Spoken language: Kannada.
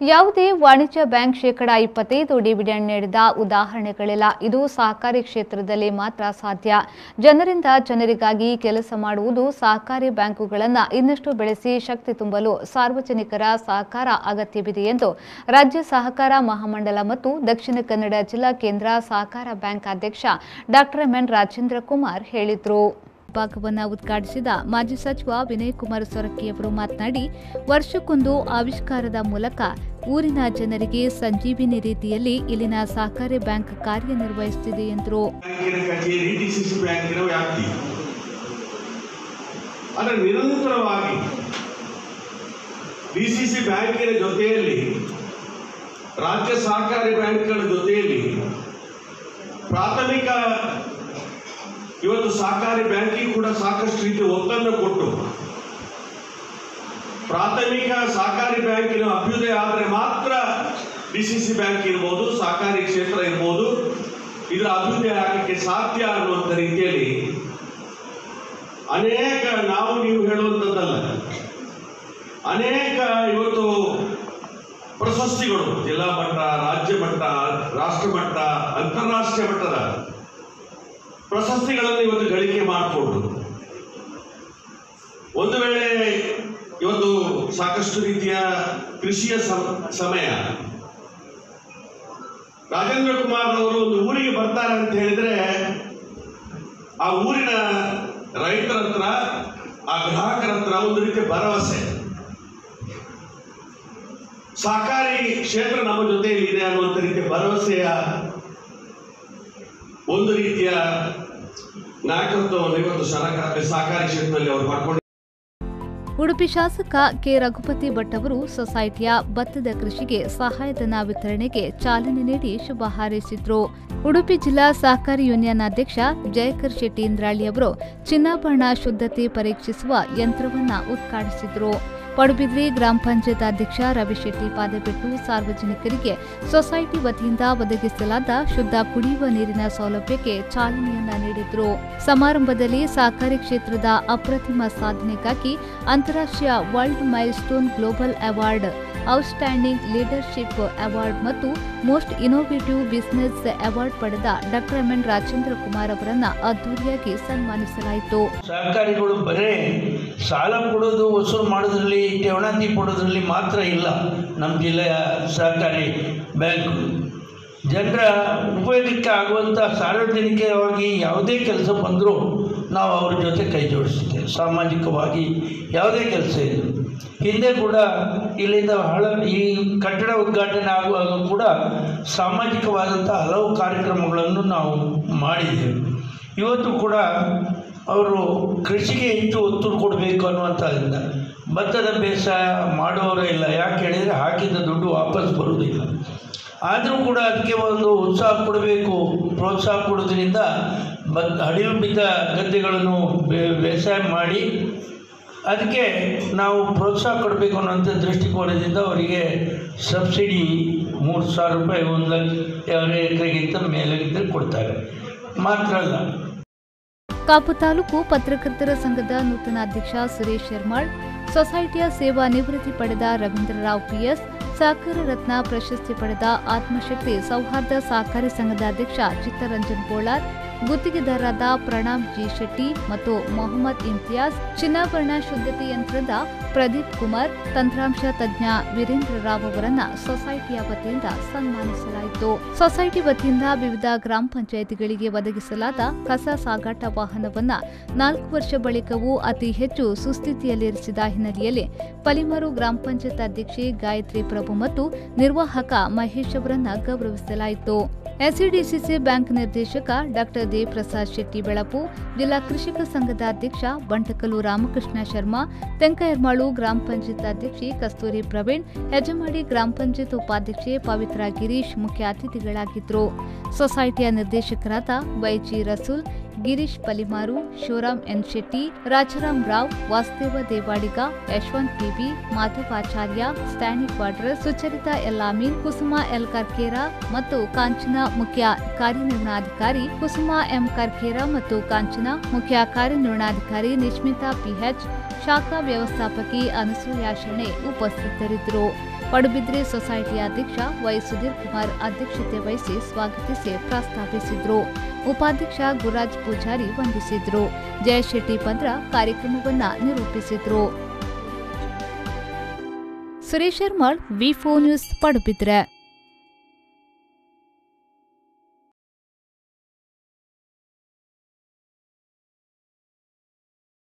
ಯಾವುದೇ ವಾಣಿಜ್ಯ ಬ್ಯಾಂಕ್ ಶೇಕಡಾ ಇಪ್ಪತ್ತೈದು ಡಿವಿಡೆಂಡ್ ನೀಡಿದ ಉದಾಹರಣೆಗಳಿಲ್ಲ ಇದು ಸಹಕಾರಿ ಕ್ಷೇತ್ರದಲ್ಲಿ ಮಾತ್ರ ಸಾಧ್ಯ ಜನರಿಂದ ಜನರಿಗಾಗಿ ಕೆಲಸ ಮಾಡುವುದು ಸಹಕಾರಿ ಬ್ಯಾಂಕುಗಳನ್ನು ಇನ್ನಷ್ಟು ಬೆಳೆಸಿ ಶಕ್ತಿ ತುಂಬಲು ಸಾರ್ವಜನಿಕರ ಸಹಕಾರ ಅಗತ್ಯವಿದೆ ಎಂದು ರಾಜ್ಯ ಸಹಕಾರ ಮಹಾಮಂಡಲ ಮತ್ತು ದಕ್ಷಿಣ ಕನ್ನಡ ಜಿಲ್ಲಾ ಕೇಂದ್ರ ಸಹಕಾರ ಬ್ಯಾಂಕ್ ಅಧ್ಯಕ್ಷ ಡಾಕ್ಟರ್ ಎಂಎನ್ ರಾಜೇಂದ್ರ ಕುಮಾರ್ ಹೇಳಿದರು ವಿಭಾಗವನ್ನು ಉದ್ಘಾಟಿಸಿದ ಮಾಜಿ ಸಚಿವ ವಿನಯ್ ಕುಮಾರ್ ಸೊರಕೆಯವರು ಮಾತನಾಡಿ ವರ್ಷಕ್ಕೊಂದು ಆವಿಷ್ಕಾರದ ಮೂಲಕ ಊರಿನ ಜನರಿಗೆ ಸಂಜೀವಿನಿ ರೀತಿಯಲ್ಲಿ ಇಲ್ಲಿನ ಸಹಕಾರಿ ಬ್ಯಾಂಕ್ ಕಾರ್ಯನಿರ್ವಹಿಸುತ್ತಿದೆ ಎಂದರು ಬ್ಯಾಂಕಿನ ಕಚೇರಿ ಡಿಸಿಸಿ ಬ್ಯಾಂಕಿನ ವ್ಯಾಪ್ತಿ ಆದರೆ ನಿರಂತರವಾಗಿ ಡಿಸಿಸಿ ಬ್ಯಾಂಕಿನ ಜೊತೆಯಲ್ಲಿ ರಾಜ್ಯ ಸಹಕಾರಿ ಬ್ಯಾಂಕ್ಗಳ ಜೊತೆಯಲ್ಲಿ ಪ್ರಾಥಮಿಕ ಇವತ್ತು ಸಹಕಾರಿ ಬ್ಯಾಂಕಿಗೆ ಕೂಡ ಸಾಕಷ್ಟು ರೀತಿಯ ಒತ್ತನ್ನು ಕೊಟ್ಟು ಪ್ರಾಥಮಿಕ ಸಹಕಾರಿ ಬ್ಯಾಂಕಿನ ಅಭ್ಯುದಯ ಆದರೆ ಮಾತ್ರ ಡಿಸಿಸಿ ಬ್ಯಾಂಕ್ ಇರ್ಬೋದು ಸಹಕಾರಿ ಕ್ಷೇತ್ರ ಇರ್ಬೋದು ಇದರ ಅಭಿವೃದ್ಧಿ ಆಗಲಿಕ್ಕೆ ಸಾಧ್ಯ ಅನ್ನುವಂಥ ರೀತಿಯಲ್ಲಿ ಅನೇಕ ನಾವು ನೀವು ಹೇಳುವಂಥದ್ದಲ್ಲ ಅನೇಕ ಇವತ್ತು ಪ್ರಶಸ್ತಿಗಳು ಜಿಲ್ಲಾ ಮಟ್ಟ ರಾಜ್ಯ ಮಟ್ಟ ರಾಷ್ಟ್ರ ಮಟ್ಟ ಅಂತಾರಾಷ್ಟ್ರೀಯ ಮಟ್ಟದ ಪ್ರಶಸ್ತಿಗಳನ್ನು ಇವತ್ತು ಗಳಿಕೆ ಮಾಡಿಕೊಂಡು ಒಂದು ವೇಳೆ ಇವತ್ತು ಸಾಕಷ್ಟು ರೀತಿಯ ಕೃಷಿಯ ಸಮ- ಸಮಯ ರಾಜೇಂದ್ರ ಕುಮಾರ್ ಅವರು ಒಂದು ಊರಿಗೆ ಬರ್ತಾರೆ ಅಂತ ಹೇಳಿದ್ರೆ ಆ ಊರಿನ ರೈತರ ಹತ್ರ ಆ ಗ್ರಾಹಕರ ಹತ್ರ ಒಂದು ರೀತಿಯ ಭರವಸೆ ಸಹಕಾರಿ ಕ್ಷೇತ್ರ ನಮ್ಮ ಜೊತೆಯಲ್ಲಿ ಇದೆ ಅನ್ನುವಂಥ ರೀತಿಯ ಭರವಸೆಯ ಒಂದು ರೀತಿಯ ನಾಯಕತ್ವವನ್ನು ಇವತ್ತು ಸಹಕಾರ ಸಹಕಾರಿ ಕ್ಷೇತ್ರದಲ್ಲಿ ಅವರು ಮಾಡ್ಕೊಂಡು ಉಡುಪಿ ಶಾಸಕ ಕೆ ರಘುಪತಿ ಭಟ್ ಅವರು ಸೊಸೈಟಿಯ ಭತ್ತದ ಕೃಷಿಗೆ ಸಹಾಯಧನ ವಿತರಣೆಗೆ ಚಾಲನೆ ನೀಡಿ ಶುಭ ಹಾರೈಸಿದ್ರು ಉಡುಪಿ ಜಿಲ್ಲಾ ಸಹಕಾರಿ ಯೂನಿಯನ್ ಅಧ್ಯಕ್ಷ ಜಯಕರ್ ಶೆಟ್ಟಿ ಇಂದ್ರಾಳಿ ಅವರು ಚಿನ್ನಾಭರಣ ಶುದ್ಧತೆ ಪರೀಕ್ಷಿಸುವ ಯಂತ್ರವನ್ನ ಉದ್ಘಾಟಿಸಿದ್ರು ಪಡುಬಿದ್ರಿ ಗ್ರಾಮ ಪಂಚಾಯತ್ ಅಧ್ಯಕ್ಷ ರವಿಶೆಟ್ಟಿ ಪಾದಪೆಟ್ಟು ಸಾರ್ವಜನಿಕರಿಗೆ ಸೊಸೈಟಿ ವತಿಯಿಂದ ಒದಗಿಸಲಾದ ಶುದ್ಧ ಕುಡಿಯುವ ನೀರಿನ ಸೌಲಭ್ಯಕ್ಕೆ ಚಾಲನೆಯನ್ನ ನೀಡಿದ್ರು ಸಮಾರಂಭದಲ್ಲಿ ಸಹಕಾರಿ ಕ್ಷೇತ್ರದ ಅಪ್ರತಿಮ ಸಾಧನೆಗಾಗಿ ಅಂತಾರಾಷ್ಟ್ರೀಯ world milestone global award outstanding leadership award ಮತ್ತು ಮೋಸ್ಟ್ ಇನೋವೇಟಿವ್ ಬಿಸಿನೆಸ್ ಅವಾರ್ಡ್ ಪಡೆದ doctor M N Rajendra Kumar ಅವರನ್ನ ಅದ್ದೂರಿಯಾಗಿ ಸನ್ಮಾನಿಸಲಾಯಿತು ಸಹಕಾರಿಗಳು ಬರೇ ಸಾಲ ಕೊಡೋದು ವಸೂಲು ಮಾಡೋದ್ರಲ್ಲಿ ಠೇವಣಿ ಕೊಡೋದ್ರಲ್ಲಿ ಮಾತ್ರ ಇಲ್ಲ ನಮ್ಮ ಜಿಲ್ಲೆಯ ಸಹಕಾರಿ ಬ್ಯಾಂಕ್ ಜನರ ಉಪಯೋಗಕ್ಕೆ ಆಗುವಂಥ ಸಾರ್ವಜನಿಕವಾಗಿ ಯಾವುದೇ ಕೆಲಸ ಬಂದರೂ ನಾವು ಅವ್ರ ಜೊತೆ ಕೈ ಜೋಡಿಸುತ್ತೇವೆ ಸಾಮಾಜಿಕವಾಗಿ ಯಾವುದೇ ಕೆಲಸ ಇದ್ದರು ಹಿಂದೆ ಕೂಡ ಇಲ್ಲಿಂದ ಹಳ ಈ ಕಟ್ಟಡ ಉದ್ಘಾಟನೆ ಆಗುವಾಗ ಕೂಡ ಸಾಮಾಜಿಕವಾದಂಥ ಹಲವು ಕಾರ್ಯಕ್ರಮಗಳನ್ನು ನಾವು ಮಾಡಿದ್ದೇವೆ ಇವತ್ತು ಕೂಡ ಅವರು ಕೃಷಿಗೆ ಹೆಚ್ಚು ಒತ್ತು ಕೊಡಬೇಕು ಅನ್ನುವಂಥದ್ರಿಂದ ಭತ್ತದ ಬೇಸಾಯ ಮಾಡುವವರೇ ಇಲ್ಲ ಯಾಕೆ ಹೇಳಿದರೆ ಹಾಕಿದ ದುಡ್ಡು ವಾಪಸ್ ಬರುವುದಿಲ್ಲ ಆದರೂ ಕೂಡ ಅದಕ್ಕೆ ಒಂದು ಉತ್ಸಾಹ ಕೊಡಬೇಕು ಪ್ರೋತ್ಸಾಹ ಕೊಡೋದ್ರಿಂದ ಬತ್ ಅಡಿಲು ಬಿದ್ದ ಗದ್ದೆಗಳನ್ನು ಬೆ- ಬೇಸಾಯ ಮಾಡಿ ಅದಕ್ಕೆ ನಾವು ಪ್ರೋತ್ಸಾಹ ಕೊಡಬೇಕು ಅನ್ನೋಂಥ ದೃಷ್ಟಿಕೋನದಿಂದ ಅವರಿಗೆ ಸಬ್ಸಿಡಿ ಮೂರು ಸಾವಿರ ರೂಪಾಯಿ ಒಂದು ಲಕ್ಷ ಎರಡು ಎಕರೆಗಿಂತ ಮೇಲಾಗಿದ್ದರೆ ಕೊಡ್ತಾರೆ ಮಾತ್ರ ಅಲ್ಲ ಕಾಪು ತಾಲೂಕು ಪತ್ರಕರ್ತರ ಸಂಘದ ನೂತನ ಅಧ್ಯಕ್ಷ ಸುರೇಶ್ ಶರ್ಮಾಳ್ ಸೊಸೈಟಿಯ ಸೇವಾ ನಿವೃತ್ತಿ ಪಡೆದ ರವೀಂದ್ರರಾವ್ ಪಿಎಸ್ ಸಹಕಾರ ರತ್ನ ಪ್ರಶಸ್ತಿ ಪಡೆದ ಆತ್ಮಶಕ್ತಿ ಸೌಹಾರ್ದ ಸಹಕಾರಿ ಸಂಘದ ಅಧ್ಯಕ್ಷ ಚಿತ್ತರಂಜನ್ ಬೋಳಾರ್ ಗುತ್ತಿಗೆದಾರರಾದ ಪ್ರಣಾಮ್ ಜಿ ಶೆಟ್ಟಿ ಮತ್ತು ಮೊಹಮ್ಮದ್ ಇಮ್ತಿಯಾಜ್ ಚಿನ್ನಾಭರಣ ಶುದ್ಧತೆ ಯಂತ್ರದ ಪ್ರದೀಪ್ ಕುಮಾರ್ ತಂತ್ರಾಂಶ ತಜ್ಞ ವೀರೇಂದ್ರ ರಾವ್ ಅವರನ್ನ ಸೊಸೈಟಿಯ ವತಿಯಿಂದ ಸನ್ಮಾನಿಸಲಾಯಿತು ಸೊಸೈಟಿ ವತಿಯಿಂದ ವಿವಿಧ ಗ್ರಾಮ ಪಂಚಾಯಿತಿಗಳಿಗೆ ಒದಗಿಸಲಾದ ಕಸ ಸಾಗಾಟ ವಾಹನವನ್ನ ನಾಲ್ಕು ವರ್ಷ ಬಳಿಕವೂ ಅತಿ ಹೆಚ್ಚು ಸುಸ್ಥಿತಿಯಲ್ಲಿರಿಸಿದ ಹಿನ್ನೆಲೆಯಲ್ಲಿ ಪಲಿಮರು ಗ್ರಾಮ ಪಂಚಾಯತ್ ಅಧ್ಯಕ್ಷೆ ಗಾಯತ್ರಿ ಪ್ರಭು ಮತ್ತು ನಿರ್ವಾಹಕ ಮಹೇಶ್ ಅವರನ್ನ ಗೌರವಿಸಲಾಯಿತು ಎಸ್ಸಿಡಿಸಿಸಿ ಬ್ಯಾಂಕ್ ನಿರ್ದೇಶಕ ಡಾಕ್ಟರ್ ದೇವಪ್ರಸಾದ್ ಶೆಟ್ಟಿ ಬೆಳಪು ಜಿಲ್ಲಾ ಕೃಷಿಕ ಸಂಘದ ಅಧ್ಯಕ್ಷ ಬಂಟಕಲು ರಾಮಕೃಷ್ಣ ಶರ್ಮಾ ತೆಂಕಯರ್ಮಾಳು ಗ್ರಾಮ ಪಂಚಾಯತ್ ಅಧ್ಯಕ್ಷೆ ಕಸ್ತೂರಿ ಪ್ರವೀಣ್ ಹೆಜಮಾಡಿ ಗ್ರಾಮ ಪಂಚಾಯತ್ ಉಪಾಧ್ಯಕ್ಷೆ ಪವಿತ್ರ ಗಿರೀಶ್ ಮುಖ್ಯ ಅತಿಥಿಗಳಾಗಿದ್ದರು ಸೊಸೈಟಿಯ ನಿರ್ದೇಶಕರಾದ YG Rasool Girish Palimaru Shivaram N Shetty Rajaram Rao Vasudeva Devadiga Yashwant PB Madhavacharya Stany Quadros Sucharita L Amin Kusuma L Karkera ಮತ್ತು ಕಾಂಚನ ಮುಖ್ಯ ಕಾರ್ಯನಿರ್ವಹಣಾಧಿಕಾರಿ ಕುಸುಮಾ ಎಂ ಕರ್ಕೇರಾ ಮತ್ತು ಕಾಂಚನ ಮುಖ್ಯ ಕಾರ್ಯನಿರ್ವಹಣಾಧಿಕಾರಿ ನಿಶ್ಮಿತಾ ಪಿಎಚ್ ಶಾಖಾ ವ್ಯವಸ್ಥಾಪಕಿ ಅನಸೂಯ ಶೆಣೆ ಉಪಸ್ಥಿತರಿದ್ದರು ಪಡುಬಿದ್ರೆ ಸೊಸೈಟಿಯ ಅಧ್ಯಕ್ಷ ವೈ ಸುಧೀರ್ ಕುಮಾರ್ ಅಧ್ಯಕ್ಷತೆ ವಹಿಸಿ ಸ್ವಾಗತಿಸಿ ಪ್ರಸ್ತಾಪಿಸಿದ್ರು ಉಪಾಧ್ಯಕ್ಷ ಗುರುರಾಜ್ ಪೂಜಾರಿ ವಂದಿಸಿದ್ರು ಜಯಶೆಟ್ಟಿ ಪಂದ್ರ ಕಾರ್ಯಕ್ರಮವನ್ನ ನಿರೂಪಿಸಿದ್ರು ಸುರೇಶ್ ಶರ್ಮಾಳ್ ವಿ ಫೋರ್ ನ್ಯೂಸ್ ಪಡುಬಿದ್ರೆ